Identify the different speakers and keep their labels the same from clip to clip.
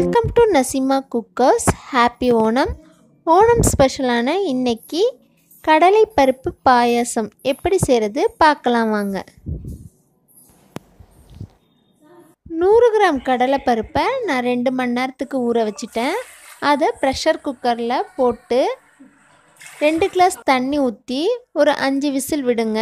Speaker 1: welcome to Nasima cookers happy Onam Onam ஸ்பெஷலான இன்னைக்கு கடலை பருப்பு பாயாசம் எப்படி செய்கிறது பார்க்கலாம் வாங்க நூறு கிராம் கடலை பருப்பை நான் ரெண்டு மணி நேரத்துக்கு ஊற வச்சுட்டேன் அதை ப்ரெஷர் குக்கரில் போட்டு ரெண்டு கிளாஸ் தண்ணி ஊற்றி ஒரு அஞ்சு விசில் விடுங்க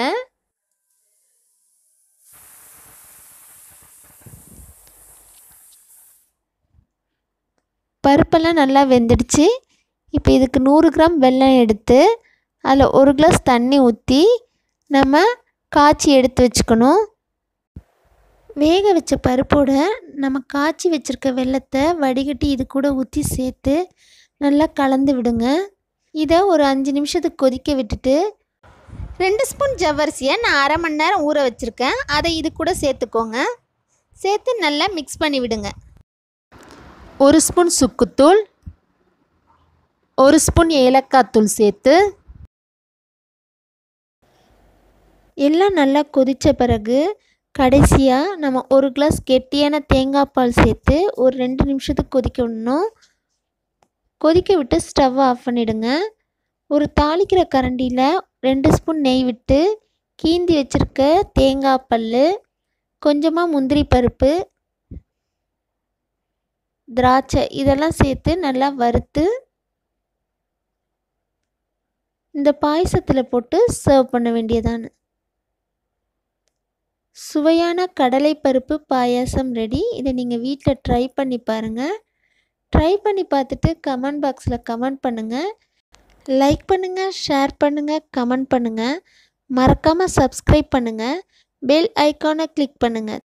Speaker 1: பருப்பெல்லாம் நல்லா வெந்துடுச்சு இப்போ இதுக்கு நூறு கிராம் வெல்லம் எடுத்து அதில் ஒரு கிளாஸ் தண்ணி ஊற்றி நம்ம காய்ச்சி எடுத்து வச்சுக்கணும் வேக வச்ச பருப்போட நம்ம காய்ச்சி வச்சுருக்க வெள்ளத்தை வடிகட்டி இது கூட ஊற்றி சேர்த்து நல்லா கலந்து விடுங்க இதை ஒரு அஞ்சு நிமிஷத்துக்கு கொதிக்க விட்டுட்டு ரெண்டு ஸ்பூன் ஜவ்வரிசியை நான் அரை மணி நேரம் ஊற வச்சுருக்கேன் அதை இது கூட சேர்த்துக்கோங்க சேர்த்து நல்லா மிக்ஸ் பண்ணி விடுங்க ஒரு ஸ்பூன் சுக்குத்தூள் ஒரு ஸ்பூன் ஏலக்காய் தூள் சேர்த்து எல்லாம் நல்லா கொதித்த பிறகு கடைசியாக நம்ம ஒரு கிளாஸ் கெட்டியான தேங்காய் பால் சேர்த்து ஒரு ரெண்டு நிமிஷத்துக்கு கொதிக்க விடணும் கொதிக்க விட்டு ஸ்டவ் ஆஃப் பண்ணிவிடுங்க ஒரு தாளிக்கிற கரண்டியில் ரெண்டு ஸ்பூன் நெய் விட்டு கீந்தி வச்சுருக்க தேங்காய் பல் கொஞ்சமாக முந்திரி பருப்பு திராட்சை இதெல்லாம் சேர்த்து நல்லா வறுத்து இந்த பாயசத்தில் போட்டு சர்வ் பண்ண வேண்டியதானு சுவையான கடலை பருப்பு பாயாசம் ரெடி இதை நீங்கள் வீட்டில் ட்ரை பண்ணி பாருங்கள் ட்ரை பண்ணி பார்த்துட்டு கமெண்ட் பாக்ஸில் கமெண்ட் பண்ணுங்கள் லைக் பண்ணுங்கள் ஷேர் பண்ணுங்கள் கமெண்ட் பண்ணுங்கள் மறக்காமல் சப்ஸ்கிரைப் பண்ணுங்கள் பெல் ஐக்கானை கிளிக் பண்ணுங்கள்